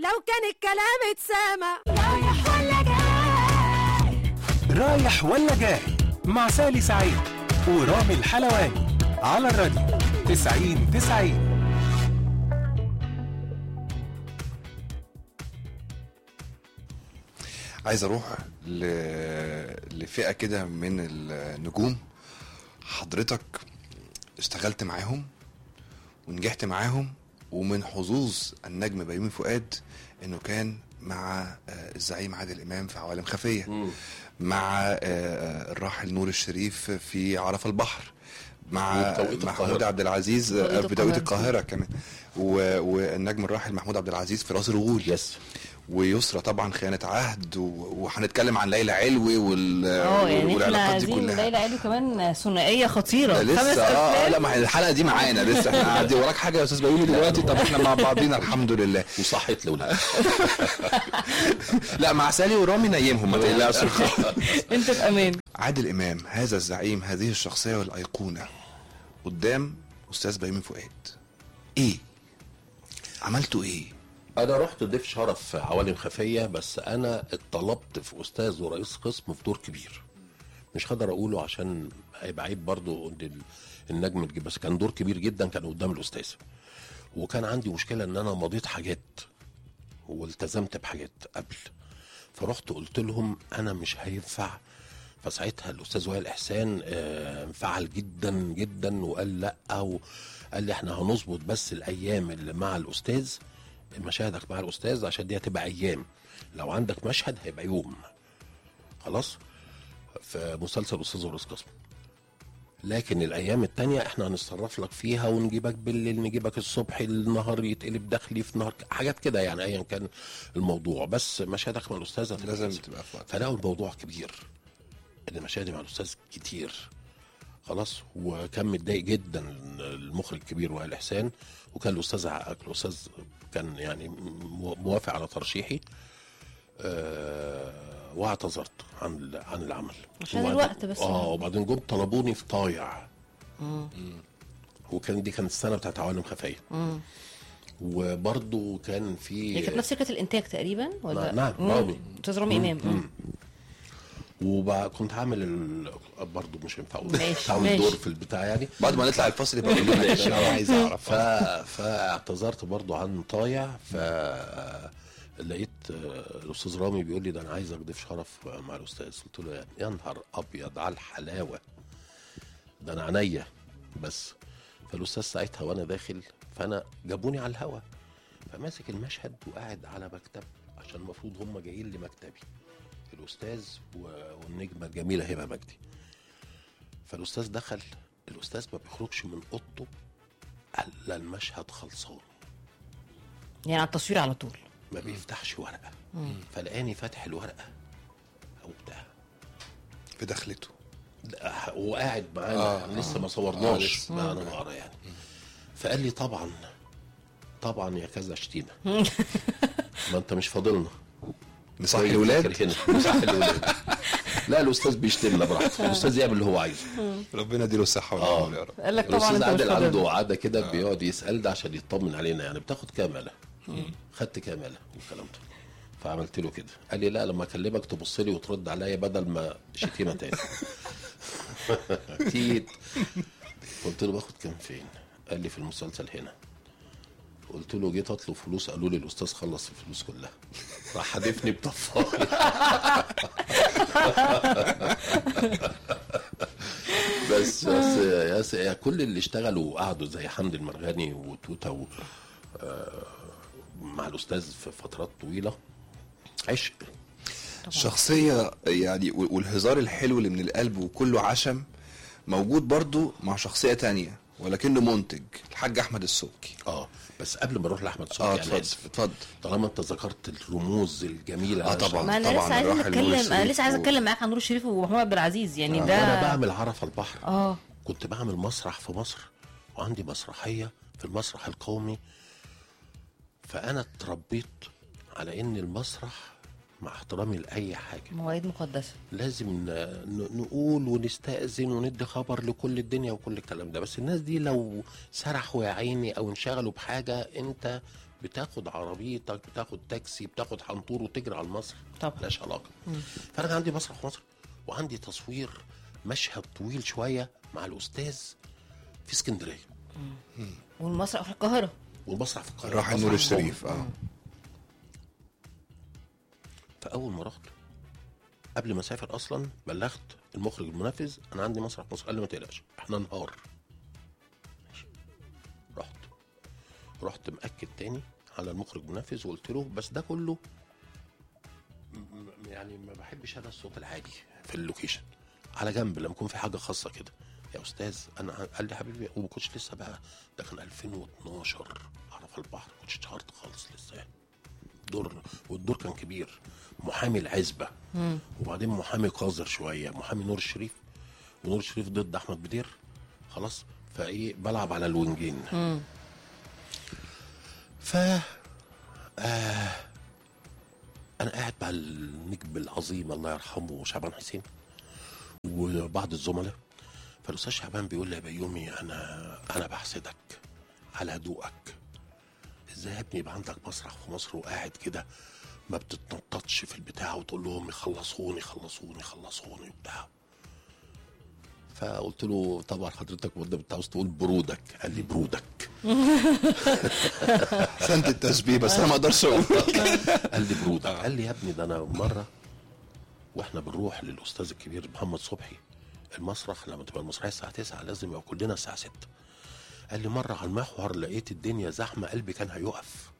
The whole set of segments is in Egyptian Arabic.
لو كان الكلام اتسامع رايح ولا جاي مع سالي سعيد ورامي الحلواني على الراديو 90 90 عايز اروح ل... لفئه كده من النجوم حضرتك اشتغلت معاهم ونجحت معاهم ومن حظوظ النجم بيومي فؤاد انه كان مع آه، الزعيم عادل امام في عوالم خفيه مع آه، الراحل نور الشريف في عرف البحر مع وبتوقيت محمود القاهرة. عبد العزيز توقيت آه، بتوقيت القاهرة. القاهره كمان و... والنجم الراحل محمود عبد العزيز في راس الغول يس ويسرى طبعا خيانة عهد و... وهنتكلم عن ليلى علوي وال... اه يعني احنا والعلاقات دي عايزين كلها ليلى علوي كمان ثنائيه خطيره ده خمس لسه اه أفلام. لا ما هي الحلقه دي معانا لسه احنا قاعدين وراك حاجه يا استاذ بيومي دلوقتي طب احنا مع بعضينا الحمد لله وصحت الاولاد لا مع سالي ورامي نايمهم ما تقلقش انت في امان عادل امام هذا الزعيم هذه الشخصيه والايقونه قدام استاذ بيومي فؤاد ايه عملتوا ايه انا رحت ضيف شرف في عوالم خفيه بس انا اتطلبت في استاذ ورئيس قسم في دور كبير مش هقدر اقوله عشان هيبقى عيب برضه ان ال- النجم تجيب بس كان دور كبير جدا كان قدام الاستاذ وكان عندي مشكله ان انا مضيت حاجات والتزمت بحاجات قبل فرحت قلت لهم انا مش هينفع فساعتها الاستاذ وائل احسان آه، انفعل جدا جدا وقال لا وقال لي احنا هنظبط بس الايام اللي مع الاستاذ مشاهدك مع الاستاذ عشان دي هتبقى ايام لو عندك مشهد هيبقى يوم خلاص في مسلسل استاذ ورئيس قسم لكن الايام التانية احنا هنتصرف لك فيها ونجيبك بالليل نجيبك الصبح النهار يتقلب داخلي في نهار حاجات كده يعني ايا كان الموضوع بس مشاهدك مع الاستاذ هتبقى لازم كذا. تبقى في وقت. فلقوا الموضوع كبير ان مشاهدي مع الاستاذ كتير خلاص وكان متضايق جدا المخرج الكبير وائل احسان وكان الاستاذ عقل الاستاذ كان يعني مو- موافق على ترشيحي آه واعتذرت عن ال- عن العمل عشان وبعدين- الوقت بس. اه وبعدين جم طلبوني في طايع وكان دي كانت السنه بتاعت عوالم خفيه وبرضه كان في هي كانت نفس شركه الانتاج تقريبا ولا نعم، مم. رامي. استاذ رامي امام مم. وكنت عامل ال... برضه مش هينفع اقول ماشي، عامل ماشي. دور في البتاع يعني بعد ما نطلع الفصل يبقى قول لنا عشان انا عايز اعرف ف... فاعتذرت برضو عن طايع ف لقيت آه، الاستاذ رامي بيقول لي ده انا عايزك ضيف شرف مع الاستاذ قلت له يعني يا نهار ابيض على الحلاوه ده انا عينيا بس فالاستاذ ساعتها وانا داخل فانا جابوني على الهوا فماسك المشهد وقاعد على مكتب عشان المفروض هم جايين لمكتبي الاستاذ و- والنجمه الجميله هبه مجدي فالاستاذ دخل الاستاذ ما بيخرجش من اوضته الا المشهد خلصان يعني على التصوير على طول ما بيفتحش ورقه فلقاني فاتح الورقه او بتاع في دخلته ده- وقاعد معانا آه، آه لسه آه. ما آه، صورناش لسه. ما انا بقرا يعني فقال لي طبعا طبعا يا كذا شتيمه ما انت مش فاضلنا نصح زي الولاد فاكر هنا نصح الولاد لا الاستاذ بيشتمنا براحته الاستاذ يعمل اللي هو عايزه ربنا يديله الصحه والعافيه يا رب قال لك طبعا الاستاذ انت مش عادل فاضل عنده عاده كده بيقعد يسال ده عشان يطمن علينا يعني بتاخد كامله خدت كامله والكلام ده فعملت له كده قال لي لا لما اكلمك تبص لي وترد عليا بدل ما شتيمه تاني تيت قلت له باخد كام فين قال لي في المسلسل هنا قلت له جيت اطلب فلوس قالوا لي الاستاذ خلص الفلوس كلها راح حادفني بطفايه بس بس يا س- يا كل اللي اشتغلوا وقعدوا زي حمد المرغني وتوته و... آه، مع الاستاذ في فترات طويله عشق شخصية يعني وال- والهزار الحلو اللي من القلب وكله عشم موجود برضو مع شخصية تانية ولكنه منتج الحاج أحمد السبكي اه بس قبل ما اروح لاحمد اه صبحي انا اتفضل اسف اتفضل طالما انت ذكرت الرموز الجميله آه، أنا طبعاً. ما انا طبعاً لسه عايزه الراحل نور نتكلم انا الشريف لسه عايزه و- اتكلم معاك عن نور الشريف ومحمود عبد العزيز يعني ده وانا بعمل عرف البحر اه كنت بعمل مسرح في مصر وعندي مسرحيه في المسرح القومي فانا اتربيت على ان المسرح مع احترامي لاي حاجه مواعيد مقدسه لازم ن- ن- نقول ونستأذن وندي خبر لكل الدنيا وكل الكلام ده بس الناس دي لو سرحوا يا عيني او انشغلوا بحاجة انت بتاخد عربيتك بتاخد تاكسي بتاخد حنطور وتجري على المسرح طبعا. ملهاش علاقه فانا عندي مسرح في مصر وعندي تصوير مشهد طويل شويه مع الاستاذ في اسكندريه والمسرح في القاهره والمسرح في القاهره راح النور مسرح قومي. الشريف اه فاول ما رحت قبل ما اسافر اصلا بلغت المخرج المنفذ انا عندي مسرح في مصر قال لي ما تقلقش احنا نهار ماشي. رحت رحت مأكد تاني على المخرج المنفذ وقلت له بس ده كله م- م- يعني ما بحبش انا الصوت العالي في اللوكيشن على جنب لما يكون في حاجه خاصه كده يا استاذ انا قال لي حبيبي وما كنتش لسه بقى ده كان 2012 اعرف البحر ما كنتش اتشهرت خالص لسه يعني دور والدور كان كبير محامي العزبه وبعدين محامي قذر شويه محامي نور الشريف ونور الشريف ضد احمد بدير خلاص فايه بلعب على الوينجين ف آه انا قاعد مع النجم العظيم الله يرحمه شعبان حسين وبعض الزملاء فالاستاذ شعبان بيقول لي يا بيومي انا انا بحسدك على هدوءك ازاي يا ابني يبقى عندك مسرح في مصر وقاعد كده ما بتتنططش في البتاع وتقول لهم يخلصوني خلصوني خلصوني وبتاع فقلت له طبعا حضرتك وانت انت عاوز تقول برودك قال لي برودك احسنت التشبيه بس انا ما اقدرش اقول قال لي برودك قال لي يا ابني ده انا مره واحنا بنروح للاستاذ الكبير محمد صبحي المسرح لما تبقى المسرحيه الساعه 9 لازم يبقى كلنا الساعه 6 قال لي مره على المحور لقيت الدنيا زحمه قلبي كان هيقف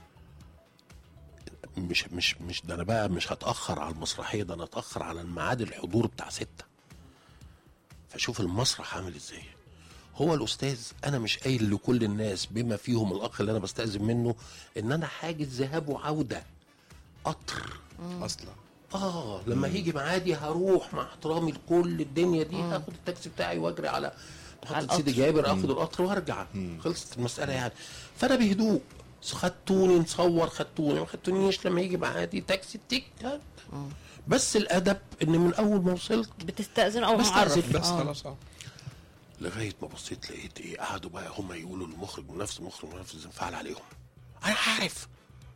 مش مش مش ده انا بقى مش هتاخر على المسرحيه ده انا اتاخر على الميعاد الحضور بتاع 6 فشوف المسرح عامل ازاي هو الاستاذ انا مش قايل لكل الناس بما فيهم الاخ اللي انا بستاذن منه ان انا حاجز ذهاب وعوده قطر اصلا اه لما هيجي معادي هروح مع احترامي لكل الدنيا دي هاخد التاكسي بتاعي واجري على على محطه سيدي القطر. جابر اخد القطر وارجع خلصت المساله يعني فانا بهدوء خدتوني نصور خدتوني ما خدتونيش لما يجي معادي تاكسي تيك تاك. بس الادب ان من اول ما وصلت بتستأذن او بستأذن معرف بس آه. خلاص اه لغايه ما بصيت لقيت ايه قعدوا بقى هم يقولوا للمخرج نفس المخرج المنفذ انفعل عليهم انا عارف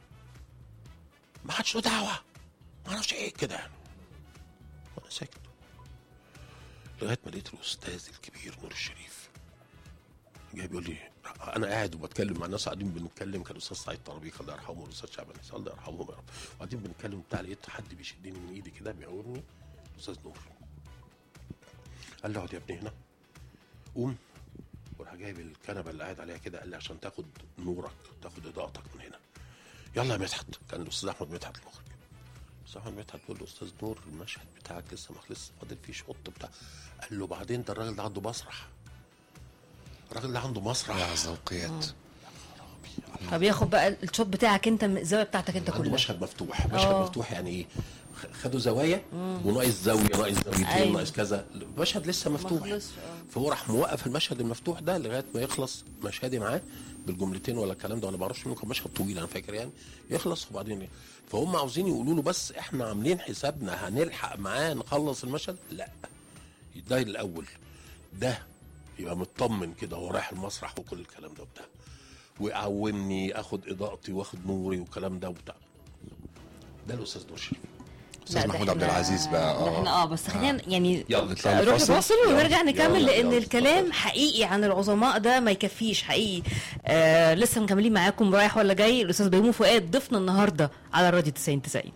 ما حدش له دعوه ما اعرفش ايه كده يعني وانا ساكت لغايه ما لقيت الاستاذ الكبير نور الشريف جاي بيقول لي انا قاعد وبتكلم مع ناس قاعدين بنتكلم كان الاستاذ سعيد طرابيق الله يرحمه والاستاذ شعبان حسين الله يرحمهم يا رب وبعدين بنتكلم بتاع لقيت حد بيشدني من ايدي كده بيعورني الاستاذ نور قال لي اقعد يا ابني هنا قوم وراح جايب الكنبه اللي قاعد عليها كده قال لي عشان تاخد نورك تاخد اضاءتك من هنا يلا يا مدحت كان الاستاذ احمد مدحت المخرج الاستاذ احمد مدحت بيقول له استاذ نور المشهد بتاعك لسه ما خلصش فاضل فيه شوط بتاع قال له بعدين ده الراجل ده عنده مسرح الراجل ده عنده مسرح يا ذوقيات فبياخد بقى الشوت بتاعك انت من الزاويه بتاعتك انت عنده كلها مشهد مفتوح مشهد آه. مفتوح يعني ايه خ- خدوا زوايا وناقص زاويه ناقص زاويتين أيوة. ناقص كذا المشهد لسه مفتوح خلصش، آه. فهو راح موقف المشهد المفتوح ده لغايه ما يخلص مشهدي معاه بالجملتين ولا الكلام ده ولا ما اعرفش منه كان مشهد طويل انا فاكر يعني يخلص وبعدين إيه؟ فهم عاوزين يقولوا له بس احنا عاملين حسابنا هنلحق معاه نخلص المشهد لا ده الاول ده يبقى مطمن كده هو رايح المسرح وكل الكلام ده وبتاع ويعومني اخد اضاءتي واخد نوري والكلام ده وبتاع ده الاستاذ نور شريف استاذ لا، ده محمود عبد إحنا- العزيز بقى ده احنا اه بس خلينا يعني يلا نطلع نروح لفاصل؟ لفاصل ونرجع نكمل يلا، لان يلا، الكلام اتفضل. حقيقي عن العظماء ده ما يكفيش حقيقي آه لسه مكملين معاكم رايح ولا جاي الاستاذ بيومي فؤاد ضيفنا النهارده على الراديو 90 90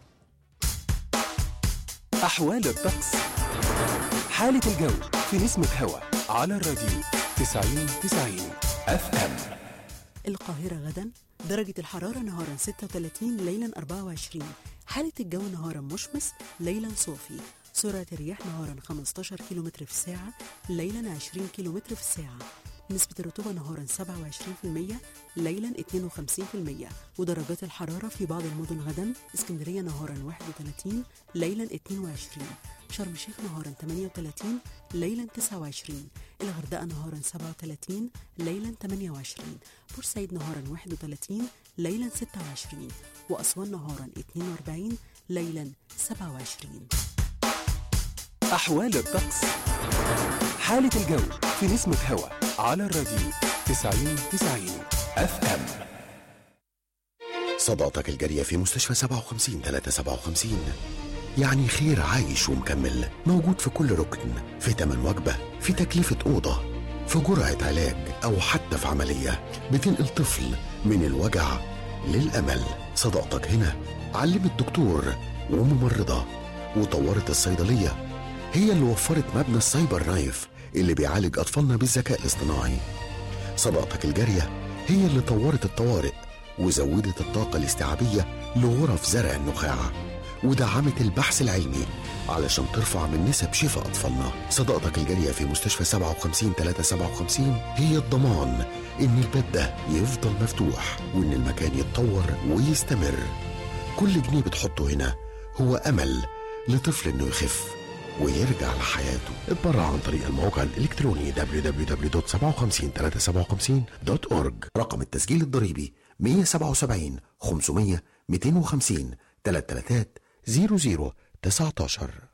أحوال الطقس حالة الجو في نسمة هوا على الراديو 90 90 اف ام القاهرة غدا درجة الحرارة نهارا 36 ليلا 24 حالة الجو نهارا مشمس ليلا صافي سرعة الرياح نهارا 15 كم في الساعة ليلا 20 كم في الساعة نسبة الرطوبة نهارا 27% ليلا 52% ودرجات الحرارة في بعض المدن غدا اسكندرية نهارا 31 ليلا 22 شرم الشيخ نهارا 38 ليلا 29 الغردقة نهارا 37 ليلا 28 بورسعيد نهارا 31 ليلا 26 وأسوان نهارا 42 ليلا 27 أحوال الطقس حالة الجو في نسمة هوا على الراديو 90 90 اف ام صداقتك الجارية في مستشفى 57 357 يعني خير عايش ومكمل موجود في كل ركن في تمن وجبة في تكلفة أوضة في جرعة علاج أو حتى في عملية بتنقل طفل من الوجع للأمل صداقتك هنا علمت دكتور وممرضة وطورت الصيدلية هي اللي وفرت مبنى السايبر نايف اللي بيعالج أطفالنا بالذكاء الاصطناعي صداقتك الجارية هي اللي طورت الطوارئ وزودت الطاقة الاستيعابية لغرف زرع النخاع ودعمت البحث العلمي علشان ترفع من نسب شفاء أطفالنا صداقتك الجارية في مستشفى 57 357 هي الضمان إن الباب ده يفضل مفتوح وإن المكان يتطور ويستمر كل جنيه بتحطه هنا هو أمل لطفل إنه يخف ويرجع لحياته اتبرع عن طريق الموقع الإلكتروني www.57357.org رقم التسجيل الضريبي 177 500 250 333 00 19